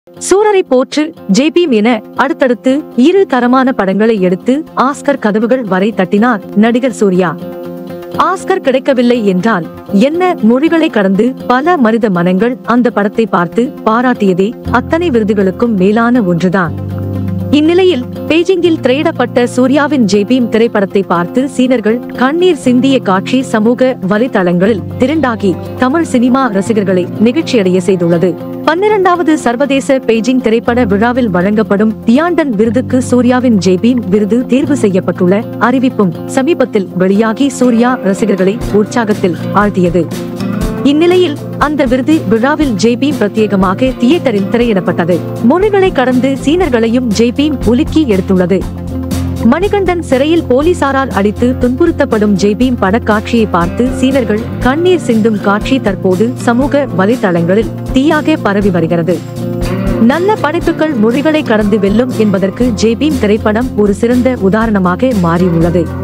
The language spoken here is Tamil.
சூரரை போற்று ஜேபீம் என அடுத்தடுத்து இரு தரமான படங்களை எடுத்து ஆஸ்கர் கதவுகள் வரை தட்டினார் நடிகர் சூர்யா ஆஸ்கர் கிடைக்கவில்லை என்றால் என்ன மொழிகளை கடந்து பல மனித மனங்கள் அந்த படத்தை பார்த்து பாராட்டியதே அத்தனை விருதுகளுக்கும் மேலான ஒன்றுதான் இந்நிலையில் பெய்ஜிங்கில் திரையிடப்பட்ட சூர்யாவின் ஜேபீம் திரைப்படத்தை பார்த்து சீனர்கள் கண்ணீர் சிந்திய காட்சி சமூக வலைதளங்களில் திரண்டாகி தமிழ் சினிமா ரசிகர்களை நிகழ்ச்சியடைய செய்துள்ளது பன்னிரண்டாவது சர்வதேச பெய்ஜிங் திரைப்பட விழாவில் வழங்கப்படும் தியாண்டன் விருதுக்கு சூர்யாவின் ஜேபீம் விருது தேர்வு செய்யப்பட்டுள்ள அறிவிப்பும் சமீபத்தில் வெளியாகி சூர்யா ரசிகர்களை உற்சாகத்தில் ஆழ்த்தியது இந்நிலையில் அந்த விருது விழாவில் ஜேபீம் பிரத்யேகமாக தியேட்டரில் திரையிடப்பட்டது மொழிகளை கடந்து சீனர்களையும் ஜேபீம் உலுக்கி எடுத்துள்ளது மணிகண்டன் சிறையில் போலீசாரால் அடித்து துன்புறுத்தப்படும் ஜேபீம் படக்காட்சியை பார்த்து சீனர்கள் கண்ணீர் சிந்தும் காட்சி தற்போது சமூக வலைதளங்களில் தீயாக பரவி வருகிறது நல்ல படைப்புகள் மொழிகளை கடந்து வெல்லும் என்பதற்கு ஜேபீம் திரைப்படம் ஒரு சிறந்த உதாரணமாக மாறியுள்ளது